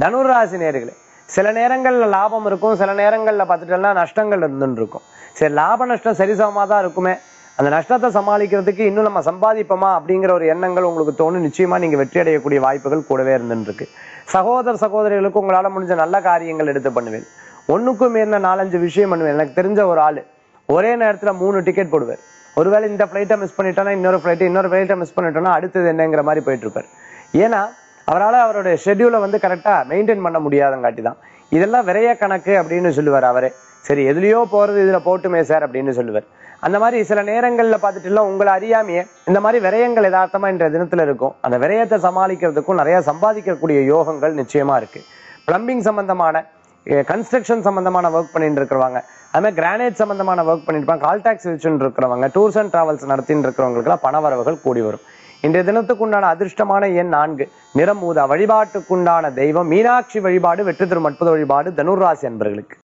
தனுராசி நேர்களே சில நேரங்கள்ல லாபம் இருக்கும் சில நேரங்கள்ல பார்த்துட்டோம்னா நஷ்டங்கள் இருந்துன்னு இருக்கும் சரி லாப நஷ்டம் சரிசமமா தான் இருக்குமே அந்த நஷ்டத்தை சமாளிக்கிறதுக்கு இன்னும் நம்ம சம்பாதிப்போமா அப்படிங்கிற ஒரு எண்ணங்கள் உங்களுக்கு தோணும் நிச்சயமா நீங்க வெற்றி அடையக்கூடிய வாய்ப்புகள் கூடவே இருந்துட்டு இருக்கு சகோதர சகோதரிகளுக்கு உங்களால முடிஞ்ச நல்ல காரியங்கள் எடுத்து பண்ணுவேன் ஒண்ணுக்கும் மேல நாலஞ்சு விஷயம் பண்ணுவேன் எனக்கு தெரிஞ்ச ஒரு ஆளு ஒரே நேரத்துல மூணு டிக்கெட் போடுவார் ஒருவேளை இந்த ஃபிளைட்டை மிஸ் பண்ணிட்டோன்னா இன்னொரு ஃபிளைட் இன்னொரு ஃபிளைட்டை மிஸ் பண்ணிட்டோம்னா அடுத்தது என்னங்கிற மாதிரி போயிட்டு இருப்பார் ஏன்னா அவரால் அவருடைய ஷெட்யூலை வந்து கரெக்டா மெயின்டைன் பண்ண முடியாதங்காட்டி தான் இதெல்லாம் விரைய கணக்கு அப்படின்னு சொல்லுவார் அவரே சரி எதுலயோ போறது இதுல போட்டுமே சார் அப்படின்னு சொல்லுவார் அந்த மாதிரி சில நேரங்கள்ல பார்த்துட்டு உங்களை அறியாமையே இந்த மாதிரி விரயங்கள் யதார்த்தமா இன்றைய தினத்துல இருக்கும் அந்த விரயத்தை சமாளிக்கிறதுக்கும் நிறைய சம்பாதிக்கக்கூடிய யோகங்கள் நிச்சயமா இருக்கு பிளம்பிங் சம்பந்தமான கன்ஸ்ட்ரக்ஷன் சம்பந்தமான ஒர்க் பண்ணிட்டு இருக்கிறவங்க அது மாதிரி கிரானைட் சம்பந்தமான ஒர்க் பண்ணிருப்பாங்க கால் டாக்ஸ் வச்சுட்டு இருக்கிறவங்க டூர்ஸ் அண்ட் டிராவல்ஸ் நடத்திட்டு இருக்கிறவங்களுக்குலாம் பண வரவுகள் கூடி வரும் இன்றைய தினத்துக்குண்டான அதிர்ஷ்டமான எண் நான்கு நிறம் ஊதா வழிபாட்டுக்குண்டான தெய்வம் மீனாட்சி வழிபாடு வெற்றி தரும் அற்புத வழிபாடு தனுர்ராசி அன்பர்களுக்கு